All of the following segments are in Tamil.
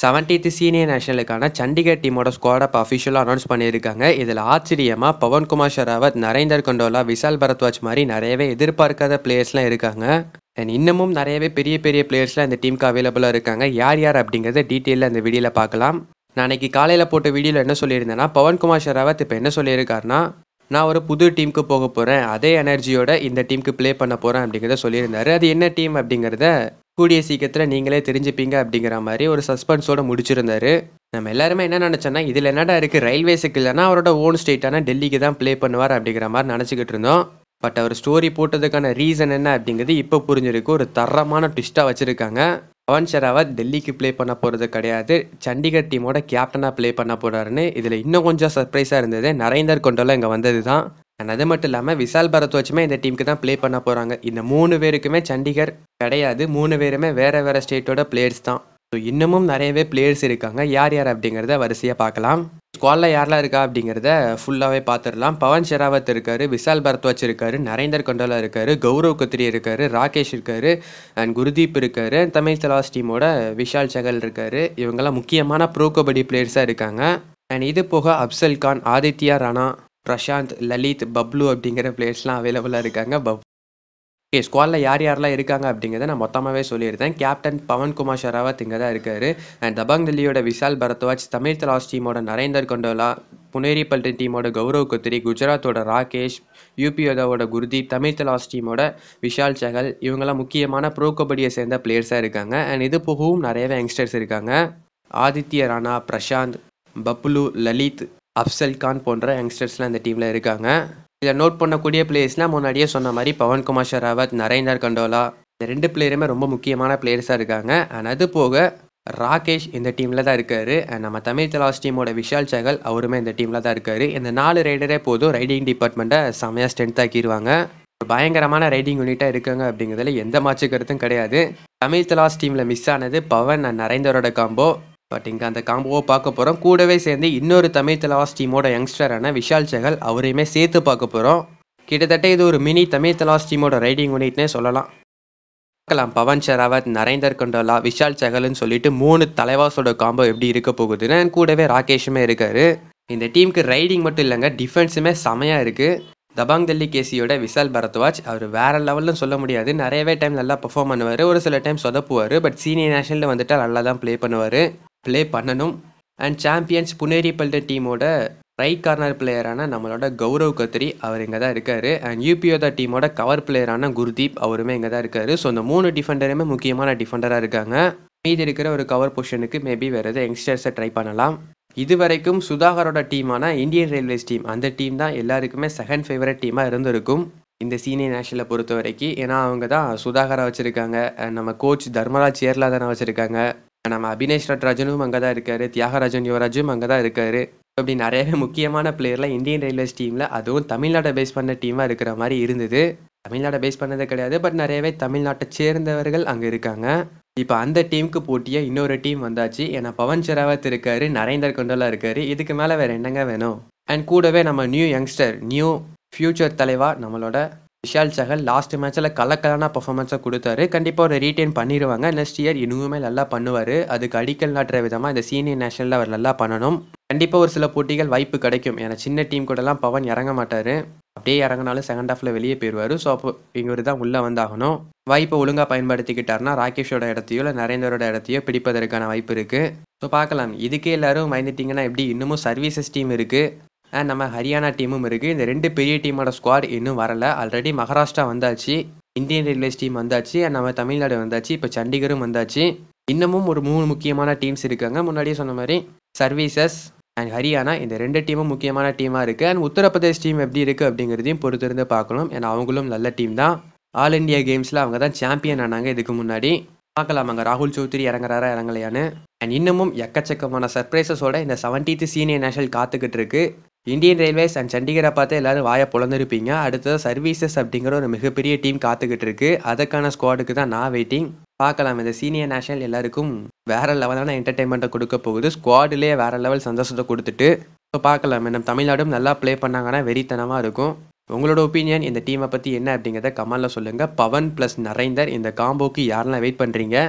செவன்டீத் சீனியர் நேஷனலுக்கான சண்டிகர் டீமோட ஸ்குவாட் இப்போ அஃபிஷியலாக அனௌன்ஸ் பண்ணியிருக்காங்க இதில் ஆச்சரியமாக பவன்குமார் ஷெராவத் நரேந்தர் கொண்டோலா விஷால் பரத்வாஜ் மாதிரி நிறையவே எதிர்பார்க்காத பிளேயர்ஸ்லாம் இருக்காங்க அண்ட் இன்னமும் நிறையவே பெரிய பெரிய பிளேயர்ஸ்லாம் இந்த டீமுக்கு அவைலபிளாக இருக்காங்க யார் யார் அப்படிங்கிறத டீட்டெயிலில் இந்த வீடியோவில் பார்க்கலாம் நான் அன்னைக்கு காலையில் போட்ட வீடியோவில் என்ன சொல்லியிருந்தேன்னா பவன்குமார் ஷெராவத் இப்போ என்ன சொல்லியிருக்காருன்னா நான் ஒரு புது டீமுக்கு போக போகிறேன் அதே எனர்ஜியோட இந்த டீமுக்கு ப்ளே பண்ண போகிறேன் அப்படிங்கிறத சொல்லியிருந்தாரு அது என்ன டீம் அப்படிங்கிறத கூடிய சீக்கிரத்தில் நீங்களே தெரிஞ்சுப்பீங்க அப்படிங்கிற மாதிரி ஒரு சஸ்பென்ஸோட முடிச்சிருந்தாரு நம்ம எல்லாருமே என்ன நினச்சோன்னா இதில் என்னடா இருக்குது ரயில்வேஸுக்கு இல்லைன்னா அவரோட ஓன் ஸ்டேட்டான டெல்லிக்கு தான் ப்ளே பண்ணுவார் அப்படிங்கிற மாதிரி நினச்சிக்கிட்டு இருந்தோம் பட் அவர் ஸ்டோரி போட்டதுக்கான ரீசன் என்ன அப்படிங்கிறது இப்போ புரிஞ்சிருக்கு ஒரு தரமான ட்விஸ்ட்டாக வச்சுருக்காங்க பவன் ஷெராவத் டெல்லிக்கு ப்ளே பண்ண போகிறது கிடையாது சண்டிகர் டீமோட கேப்டனாக ப்ளே பண்ண போகிறாருன்னு இதில் இன்னும் கொஞ்சம் சர்ப்ரைஸாக இருந்தது நரேந்தர் கொண்டோலாம் இங்கே வந்தது தான் அண்ட் அது மட்டும் இல்லாமல் விஷால் பரத்வாஜுமே இந்த டீமுக்கு தான் ப்ளே பண்ண போகிறாங்க இந்த மூணு பேருக்குமே சண்டிகர் கிடையாது மூணு பேருமே வேறு வேறு ஸ்டேட்டோட பிளேயர்ஸ் தான் ஸோ இன்னமும் நிறையவே பிளேயர்ஸ் இருக்காங்க யார் யார் அப்படிங்கிறத வரிசையாக பார்க்கலாம் ஸ்குவாடில் யாரெல்லாம் இருக்கா அப்படிங்கிறத ஃபுல்லாகவே பார்த்துடலாம் பவன் ஷெராவத் இருக்காரு விஷால் பரத்வாஜ் இருக்காரு நரேந்தர் கொண்டோலா இருக்காரு கௌரவ் கத்ரி இருக்காரு ராகேஷ் இருக்காரு அண்ட் குருதீப் இருக்காரு தமிழ் தலாஸ் டீமோட விஷால் சகல் இருக்காரு இவங்கெல்லாம் முக்கியமான ப்ரோ கபடி பிளேயர்ஸாக இருக்காங்க அண்ட் இது போக அப்சல் கான் ஆதித்யா ராணா பிரசாந்த் லலித் பப்ளு அப்படிங்கிற பிளேயர்ஸ்லாம் அவைலபிளாக இருக்காங்க பப் ஓகே ஸ்குவாடில் யார் யாரெல்லாம் இருக்காங்க அப்படிங்கிறத நான் மொத்தமாகவே சொல்லியிருந்தேன் கேப்டன் பவன்குமார் ஷெராவத் இங்கே தான் இருக்காரு அண்ட் தபாங் தில்லியோட விஷால் பரத்வாஜ் தமிழ் தலாஸ் டீமோட நரேந்தர் கொண்டோலா புனேரி பல்டன் டீமோட கௌரவ் கத்ரி குஜராத்தோட ராகேஷ் யூபி யோதாவோட குருதீப் தமிழ் தலாஸ் டீமோட விஷால் சகல் இவங்கெல்லாம் முக்கியமான ப்ரோ கபடியை சேர்ந்த பிளேயர்ஸாக இருக்காங்க அண்ட் இது போகவும் நிறையவே யங்ஸ்டர்ஸ் இருக்காங்க ஆதித்ய ராணா பிரசாந்த் பப்ளு லலித் அப்சல் கான் போன்ற யங்ஸ்டர்ஸ்லாம் இந்த டீமில் இருக்காங்க இதில் நோட் பண்ணக்கூடிய பிளேயர்ஸ்லாம் முன்னாடியே சொன்ன மாதிரி பவன்குமார் ஷெராவத் நரேந்தர் கண்டோலா இந்த ரெண்டு பிளேயருமே ரொம்ப முக்கியமான பிளேயர்ஸாக இருக்காங்க அண்ட் அது போக ராகேஷ் இந்த டீமில் தான் இருக்காரு அண்ட் நம்ம தமிழ் தலாஸ் டீமோட விஷால் சகல் அவருமே இந்த டீமில் தான் இருக்காரு இந்த நாலு ரைடரே போதும் ரைடிங் டிபார்ட்மெண்ட்டை செமையாக ஸ்ட்ரென்த் ஆக்கிடுவாங்க பயங்கரமான ரைடிங் யூனிட்டாக இருக்காங்க அப்படிங்கிறதுல எந்த மாற்று கருத்தும் கிடையாது தமிழ் தலாஸ் டீமில் மிஸ் ஆனது பவன் அண்ட் நரேந்தரோட காம்போ பட் இங்கே அந்த காம்போவை பார்க்க போகிறோம் கூடவே சேர்ந்து இன்னொரு தமிழ் தலாஸ் டீமோட யங்ஸ்டரான விஷால் சகல் அவரையுமே சேர்த்து பார்க்க போகிறோம் கிட்டத்தட்ட இது ஒரு மினி தமிழ் தலாஸ் டீமோட ரைடிங் யூனிட்னே சொல்லலாம் பார்க்கலாம் பவன் ஷெராவத் நரேந்தர் கொண்டோலா விஷால் சகல்னு சொல்லிட்டு மூணு தலைவாஸோட காம்போ எப்படி இருக்க போகுதுன்னு கூடவே ராகேஷுமே இருக்காரு இந்த டீமுக்கு ரைடிங் மட்டும் இல்லைங்க டிஃபென்ஸுமே செமையாக இருக்குது தபாங் டெல்லி கேசியோட விஷால் பரத்வாஜ் அவர் வேற லெவல்னு சொல்ல முடியாது நிறையவே டைம் நல்லா பெர்ஃபார்ம் பண்ணுவார் ஒரு சில டைம் சொதப்புவார் பட் சீனியர் நேஷனலில் வந்துட்டு நல்லா தான் ப்ளே பண்ணுவார் ப்ளே பண்ணணும் அண்ட் சாம்பியன்ஸ் புனேரி பல்டன் டீமோட ரைட் கார்னர் பிளேயரான நம்மளோட கௌரவ் கத்ரி அவர் இங்கே தான் இருக்கார் அண்ட் யூபியோதா டீமோட கவர் பிளேயரான குர்தீப் அவருமே இங்கே தான் இருக்கார் ஸோ இந்த மூணு டிஃபெண்டருமே முக்கியமான டிஃபெண்டராக இருக்காங்க மீதி இருக்கிற ஒரு கவர் பொசிஷனுக்கு மேபி வேறு எதாவது யங்ஸ்டர்ஸை ட்ரை பண்ணலாம் இது வரைக்கும் சுதாகரோட டீமான இந்தியன் ரயில்வேஸ் டீம் அந்த டீம் தான் எல்லாருக்குமே செகண்ட் ஃபேவரட் டீமாக இருந்திருக்கும் இந்த சீனியர் நேஷனலை பொறுத்த வரைக்கும் ஏன்னா அவங்க தான் சுதாகரா வச்சுருக்காங்க நம்ம கோச் தர்மராஜ் சேர்லா தானே வச்சுருக்காங்க நம்ம அபினேஷ் நட்ராஜனும் அங்கே தான் இருக்காரு தியாகராஜன் யுவராஜும் அங்கே தான் இருக்காரு அப்படி நிறையவே முக்கியமான பிளேயர்லாம் இந்தியன் ரயில்வேஸ் டீமில் அதுவும் தமிழ்நாட்டை பேஸ் பண்ண டீமாக இருக்கிற மாதிரி இருந்தது தமிழ்நாட்டை பேஸ் பண்ணது கிடையாது பட் நிறையவே தமிழ்நாட்டை சேர்ந்தவர்கள் அங்கே இருக்காங்க இப்போ அந்த டீமுக்கு போட்டியாக இன்னொரு டீம் வந்தாச்சு ஏன்னா பவன் ஷெராவத் இருக்காரு நரேந்தர் கொண்டோலா இருக்காரு இதுக்கு மேலே வேற என்னங்க வேணும் அண்ட் கூடவே நம்ம நியூ யங்ஸ்டர் நியூ ஃபியூச்சர் தலைவா நம்மளோட விஷால் சகல் லாஸ்ட் மேட்ச்சில் கலக்கலான பர்ஃபார்மன்ஸை கொடுத்தாரு கண்டிப்பாக ஒரு ரீட்டைன் பண்ணிடுவாங்க நெக்ஸ்ட் இயர் இன்னுமே நல்லா பண்ணுவார் அதுக்கு அடிக்கல் நாட்டுற விதமாக இந்த சீனியர் நேஷனலில் அவர் நல்லா பண்ணணும் கண்டிப்பாக ஒரு சில போட்டிகள் வாய்ப்பு கிடைக்கும் ஏன்னா சின்ன டீம் கூடலாம் பவன் இறங்க மாட்டார் அப்படியே இறங்கினாலும் செகண்ட் ஹாஃபில் வெளியே போயிடுவார் ஸோ அப்போ இவர் தான் உள்ளே வந்தாகணும் வாய்ப்பை ஒழுங்காக பயன்படுத்திக்கிட்டாருன்னா ராகேஷோட இடத்தையோ இல்லை நரேந்தரோட இடத்தையோ பிடிப்பதற்கான வாய்ப்பு இருக்குது ஸோ பார்க்கலாம் இதுக்கே எல்லாரும் பயந்துட்டிங்கன்னா எப்படி இன்னமும் சர்வீசஸ் டீம் இருக்குது அண்ட் நம்ம ஹரியானா டீமும் இருக்குது இந்த ரெண்டு பெரிய டீமோட ஸ்குவாட் இன்னும் வரல ஆல்ரெடி மகாராஷ்டிரா வந்தாச்சு இந்தியன் ரயில்வேஸ் டீம் வந்தாச்சு அண்ட் நம்ம தமிழ்நாடு வந்தாச்சு இப்போ சண்டிகரும் வந்தாச்சு இன்னமும் ஒரு மூணு முக்கியமான டீம்ஸ் இருக்காங்க முன்னாடியே சொன்ன மாதிரி சர்வீசஸ் அண்ட் ஹரியானா இந்த ரெண்டு டீமும் முக்கியமான டீமாக இருக்குது அண்ட் உத்தரப்பிரதேஷ் டீம் எப்படி இருக்குது அப்படிங்கிறதையும் பொறுத்திருந்து பார்க்கணும் ஏன்னா அவங்களும் நல்ல டீம் தான் ஆல் இண்டியா கேம்ஸில் அவங்க தான் சாம்பியன் ஆனாங்க இதுக்கு முன்னாடி பார்க்கலாம் அங்கே ராகுல் சௌத்ரி இறங்குறாரா இறங்கலையான்னு அண்ட் இன்னமும் எக்கச்சக்கமான சர்ப்ரைசஸோட இந்த செவன்டீத் சீனியர் நேஷனல் காத்துக்கிட்டு இருக்கு இந்தியன் ரயில்வேஸ் அண்ட் சண்டிகரை பார்த்து எல்லாரும் வாயை பொழந்திருப்பீங்க அடுத்தது சர்வீசஸ் அப்படிங்கிற ஒரு மிகப்பெரிய டீம் காத்துக்கிட்டு இருக்கு அதுக்கான ஸ்குவாடுக்கு தான் நான் வெயிட்டிங் பார்க்கலாம் இந்த சீனியர் நேஷனல் எல்லாருக்கும் வேற லெவலான என்டர்டைன்மெண்ட்டை கொடுக்க போகுது ஸ்குவாட்லேயே வேற லெவல் சந்தோஷத்தை கொடுத்துட்டு ஸோ பார்க்கலாம் நம்ம தமிழ்நாடும் நல்லா ப்ளே பண்ணாங்கன்னா வெறித்தனமாக இருக்கும் உங்களோட ஒப்பீனியன் இந்த டீமை பற்றி என்ன அப்படிங்கிறத கமெண்டில் சொல்லுங்கள் பவன் ப்ளஸ் நரேந்தர் இந்த காம்போக்கு யாரெல்லாம் வெயிட் பண்ணுறீங்க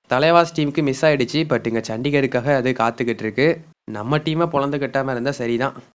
தலைவாஸ் டீமுக்கு மிஸ் ஆயிடுச்சு பட் இங்கே சண்டிகருக்காக அது காத்துக்கிட்டு இருக்கு நம்ம டீமை பொழந்து கட்டாமல் இருந்தால் சரிதான்